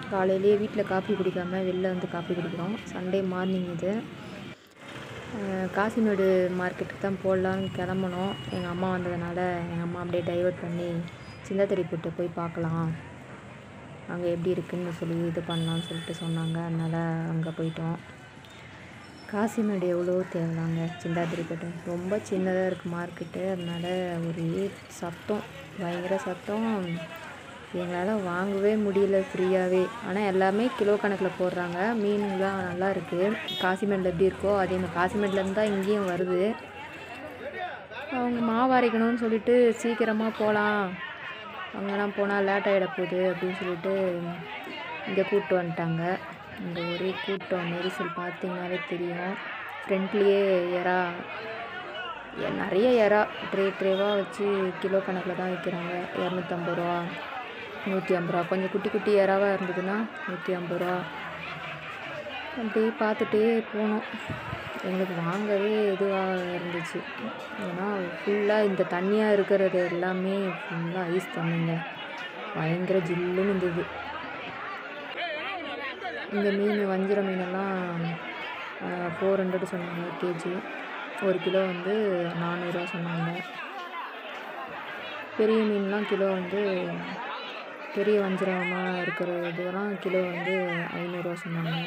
காலையிலேயே வீட்டில் காஃபி குடிக்காமல் வெளில வந்து காஃபி குடிக்கிறோம் சண்டே மார்னிங் இது அஹ் காசிமேடு மார்க்கெட்டுக்கு தான் போடலான்னு கிளம்புனோம் எங்கள் அம்மா வந்ததுனால எங்கள் அம்மா அப்படியே டைவர்ட் பண்ணி சிந்தாதிரிப்பூட்டை போய் பார்க்கலாம் அங்கே எப்படி இருக்குன்னு சொல்லி இது பண்ணலான்னு சொல்லிட்டு சொன்னாங்க அதனால் அங்கே போயிட்டோம் காசிமேடு எவ்வளோ தேவைதாங்க சிந்தாதிரிப்பேட்டை ரொம்ப சின்னதாக இருக்குது மார்க்கெட்டு அதனால் ஒரே சத்தம் பயங்கர சத்தம் எங்களால் வாங்கவே முடியல ஃப்ரீயாகவே ஆனால் எல்லாமே கிலோ கணக்கில் போடுறாங்க மீனுங்களாம் நல்லா இருக்குது காசிமேடில் எப்படி இருக்கோ அதே மாதிரி காசிமேட்லேருந்து தான் இங்கேயும் வருது அவங்க மாவு அரைக்கணும்னு சொல்லிட்டு சீக்கிரமாக போகலாம் அங்கெல்லாம் போனால் லேட் ஆகிட போகுது அப்படின்னு சொல்லிட்டு இங்கே கூப்பிட்டு வந்துட்டாங்க இங்கே ஒரே கூட்டம் நெரிசல் பார்த்தீங்கன்னாலே தெரியும் ஃப்ரண்ட்லேயே எறா எ- நிறைய எறா ட்ரே ட்ரேவாக வச்சு கிலோ கணக்கில் தான் விற்கிறாங்க இரநூத்தம்பது ரூபா நூற்றி ஐம்பது ரூபா கொஞ்சம் குட்டி குட்டி எறாவாக இருந்ததுன்னா நூற்றி ஐம்பது ரூபா அப்படியே பார்த்துட்டே போனோம் எங்களுக்கு வாங்கவே இதுவாக இருந்துச்சு ஏன்னா ஃபுல்லாக இந்த தண்ணியாக இருக்கிறது எல்லாமே ஃபுல்லாக ஐஸ் தண்ணிங்க பயங்கர ஜில்லுன்னு இருந்தது இந்த மீன் வஞ்சிர மீனெல்லாம் ஃபோர் ஹண்ட்ரட் சொன்னாங்க கேஜி ஒரு கிலோ வந்து நானூறுரூவா சொன்னாங்க பெரிய மீன்லாம் கிலோ வந்து பெரிய வஞ்சிரமாக இருக்கிற இதெல்லாம் கிலோ வந்து ஐநூறுரூவா சொன்னாங்க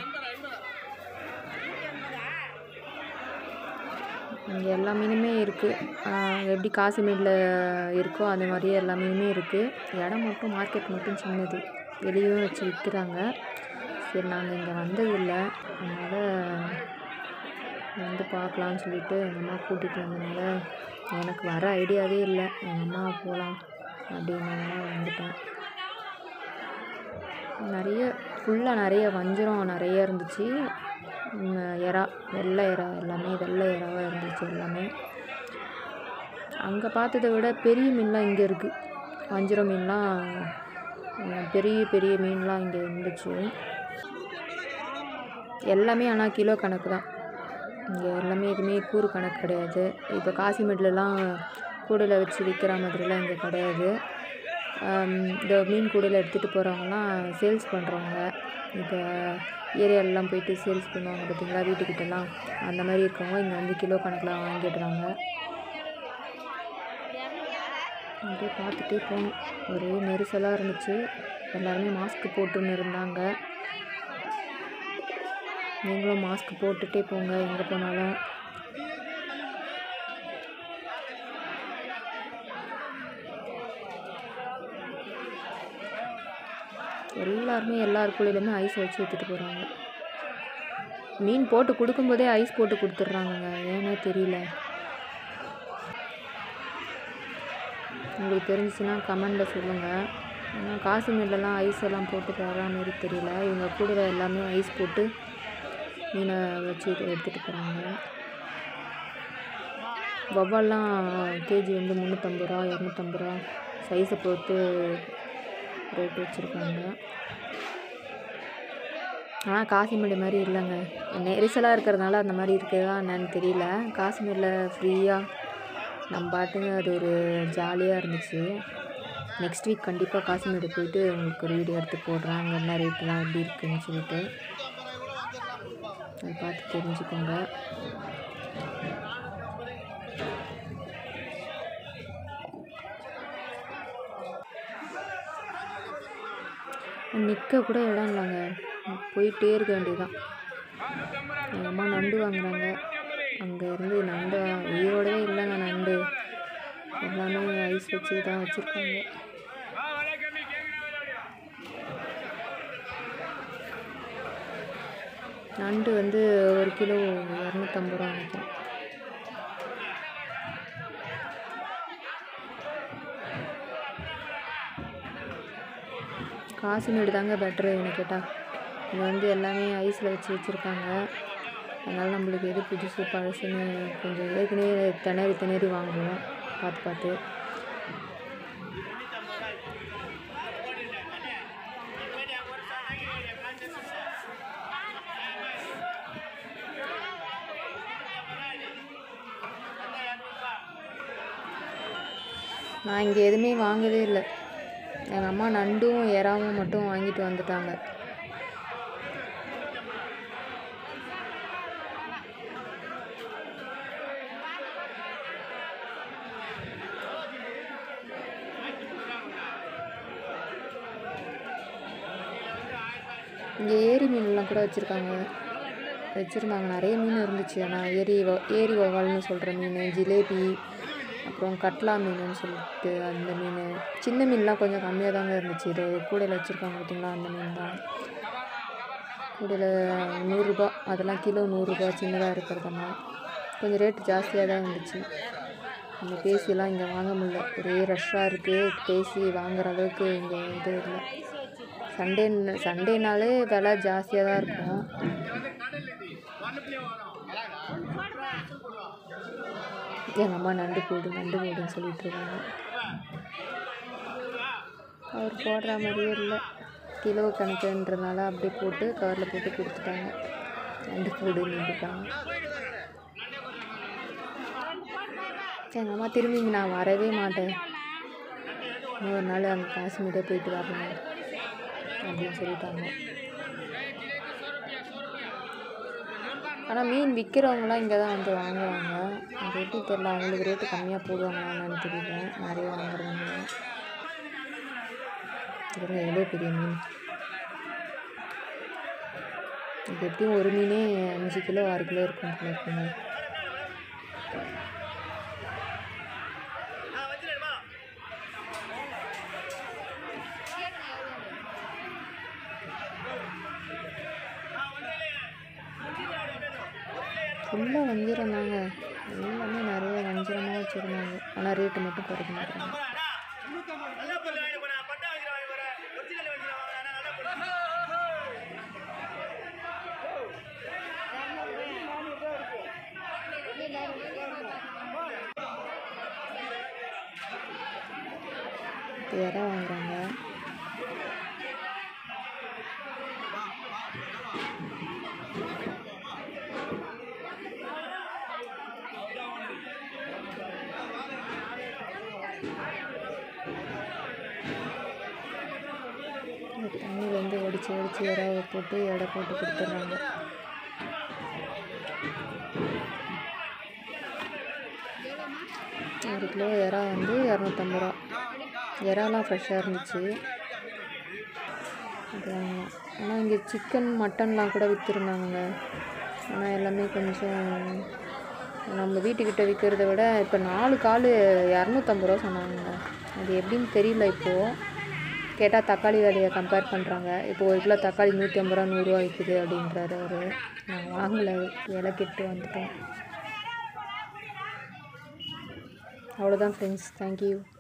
இங்கே எல்லா மீனுமே இருக்குது எப்படி காசிமேடில் இருக்கோ அந்த மாதிரியே எல்லா மீனுமே இருக்குது இடம் மட்டும் மார்க்கெட் மட்டும் சின்னது வெளியவும் வச்சு விற்கிறாங்க சரி நாங்கள் இங்கே வந்ததில்லை அதனால் வந்து பார்க்கலான்னு சொல்லிட்டு எங்கள் அம்மா கூட்டிகிட்டு வந்ததுனால எனக்கு வர ஐடியாவே இல்லை எங்கள் அம்மா போகலாம் அப்படின்னதுனால வந்துட்டேன் நிறைய ஃபுல்லாக நிறைய வஞ்சிரம் நிறைய இருந்துச்சு ம், எறா வெள்ளை எறா எல்லாமே வெள்ளை எறாவாக இருந்துச்சு எல்லாமே அங்கே பார்த்ததை விட பெரிய மீன்லாம் இங்கே இருக்குது வஞ்சிரம் மீன்லாம் ம், பெரிய பெரிய மீன்லாம் இங்கே இருந்துச்சு எல்லாமே ஆனால் கிலோ கணக்கு தான் இங்கே எல்லாமே எதுவுமே கூறு கணக்கு கிடையாது இப்போ காசிமேட்லலாம் கூடையில் வச்சு விற்கிற மாதிரிலாம் இங்கே கிடையாது ஆம், இந்த மீன் கூடையில் எடுத்துகிட்டு போகிறவங்கலாம் சேல்ஸ் பண்ணுறவங்க இப்போ ஏரியாலலாம் போயிட்டு சேல்ஸ் பண்ணுவாங்க பார்த்தீங்களா வீட்டுக்கிட்டலாம் அந்த மாதிரி இருக்கவங்க இங்கே வந்து கிலோ கணக்கில் வாங்கிடுறாங்க அப்படியே பார்த்துட்டே போனோம் ஒரே நெரிசலாக இருந்துச்சு எல்லாருமே மாஸ்க் போட்டுன்னு இருந்தாங்க நீங்களும் மாஸ்க் போட்டுட்டே போங்க எங்கே போனாலும் எல்லாருமே எல்லார் கூடையிலுமே ஐஸ் வச்சு எடுத்துகிட்டு போகிறாங்க மீன் போட்டு கொடுக்கும்போதே ஐஸ் போட்டு கொடுத்துட்றாங்கங்க ஏன்னே தெரியல உங்களுக்கு தெரிஞ்சுச்சுன்னா கமெண்டில் சொல்லுங்கள் ஏன்னா காசிமேட்லலாம் ஐஸ் எல்லாம் போட்டு தர மாதிரி தெரியல இவங்க கூட எல்லாமே ஐஸ் போட்டு மீனை வச்சு எடுத்துகிட்டு போகிறாங்க வவ்வால்லாம் கேஜி வந்து முந்நூற்றம்பது ரூபா இரநூத்தம்பது ரூபா சைஸை பொறுத்து ரேட் வச்சுருக்காங்க ஆனால் காசிமேடு மாதிரி இல்லைங்க நெரிசலாக இருக்கிறதுனால அந்த மாதிரி இருக்குதா என்னன்னு தெரியல காசிமேடில் ஃப்ரீயாக நம்ம பாட்டுங்க அது ஒரு ஜாலியாக இருந்துச்சு நெக்ஸ்ட் வீக் கண்டிப்பாக காசிமேடு போயிட்டு உங்களுக்கு ஒரு வீடியோ எடுத்து போடுறேன் அங்கே என்ன ரேட்லாம் எப்படி இருக்குன்னு சொல்லிட்டு அதை பார்த்து தெரிஞ்சுக்கோங்க நிற்க கூட இடம் இல்லைங்க போயிட்டே இருக்க வேண்டியதுதான் எங்கள் அம்மா நண்டு வாங்குறாங்க அங்கே இருந்து நண்டு உயிரோடவே இல்லைங்க நண்டு எல்லாமே ஐஸ் வச்சு தான் வச்சுருக்காங்க நண்டு வந்து ஒரு கிலோ இரநூத்தம்பது ரூபா நினைக்கிறேன் காசிமேடு தாங்க பெட்ரு என்ன கேட்டால் இங்கே வந்து எல்லாமே ஐஸில் வச்சு வச்சுருக்காங்க அதனால் நம்மளுக்கு எது புதுசு பழசுன்னு கொஞ்சம் ஏற்கனவே திணறி திணறி வாங்குவோம் பார்த்து பார்த்து நான் இங்கே எதுவுமே வாங்கவே இல்லை எங்கள் அம்மா நண்டும் எறாவும் மட்டும் வாங்கிட்டு வந்துட்டாங்க இங்கே ஏரி மீன்லாம் கூட வச்சுருக்காங்க வச்சுருந்தாங்க நிறைய மீன் இருந்துச்சு ஆனால் ஏரி வ- ஏரி வவால்னு சொல்கிற மீன் ஜிலேபி அப்புறம் கட்லா மீனுன்னு சொல்லிட்டு அந்த மீன் சின்ன மீன்லாம் கொஞ்சம் கம்மியாக தாங்க இருந்துச்சு இது கூடையில் வச்சுருக்காங்க பார்த்தீங்களா அந்த மீன் தான் கூடையில் நூறுரூபா அதெல்லாம் கிலோ நூறுரூபா சின்னதாக இருக்கிறதெல்லாம் கொஞ்சம் ரேட்டு ஜாஸ்தியாக தான் இருந்துச்சு நம்ம பேசிலாம் இங்கே வாங்க முடியல ஒரே ரஷ்ஷாக இருக்குது பேசி வாங்குற அளவுக்கு இங்கே இது இல்லை சண்டே சண்டேனாலே விலை ஜாஸ்தியாக தான் இருக்கும் எங்கள் அம்மா நண்டு போடு நண்டு போடுன்னு சொல்லிட்டு இருக்காங்க அவர் போடுற மாதிரியே இல்லை கிலோ கணக்குன்றதுனால அப்படியே போட்டு கவரில் போட்டு கொடுத்துட்டாங்க நண்டு போடுன்னு நின்றுட்டாங்க எங்கள் அம்மா திரும்பி இங்க நான் வரவே மாட்டேன் இன்னொரு நாள் அங்கே காஷ்மீரே போயிட்டு வரணும் அப்படின்னு சொல்லிட்டாங்க ஆனால் மீன் விற்கிறவங்களாம் இங்கே தான் வந்து வாங்குவாங்க அது எப்படி தெரில அவங்களுக்கு ரேட்டு கம்மியாக போடுவாங்களா என்னன்னு தெரியல நிறைய வாங்குறவங்க இதெல்லாம் எவ்வளோ பெரிய மீன் இது எப்படியும் ஒரு மீனே அஞ்சு கிலோ ஆறு கிலோ இருக்கும் போல இருக்குங்க ஃபுல்லாக வஞ்சிரம் தாங்க எல்லாமே நிறைய வஞ்சிரமாக வச்சுருந்தாங்க ஆனால் ரேட்டு மட்டும் குறைக்க மாட்டாங்க இறா வாங்குறாங்க இந்த தண்ணியிலேருந்து ஒடிச்சு ஒடிச்சு இறாவை போட்டு எடை போட்டு கொடுத்துட்றாங்க ஒரு கிலோ இறா வந்து இரநூத்தம்பது ரூபா இறாலாம் ஃப்ரெஷ்ஷாக இருந்துச்சு அது வாங்கலாம் ஆனால் இங்கே சிக்கன் மட்டன்லாம் கூட விற்றுருந்தாங்க ஆனால் எல்லாமே கொஞ்சம் நம்ம வீட்டுக்கிட்ட விற்கிறத விட இப்போ நாலு கால் இரநூத்தம்பது ரூபா சொன்னாங்க அது எப்படின்னு தெரியல இப்போது கேட்டால் தக்காளி விலையை கம்பேர் பண்ணுறாங்க இப்போ ஒரு கிலோ தக்காளி நூற்றி ஐம்பது ரூபா நூறுரூவா விற்குது அப்படின்றாரு அவர் நான் வாங்கலை விலை கெட்டு வந்துட்டேன் அவ்வளோதான் ஃப்ரெண்ட்ஸ் தேங்க்யூ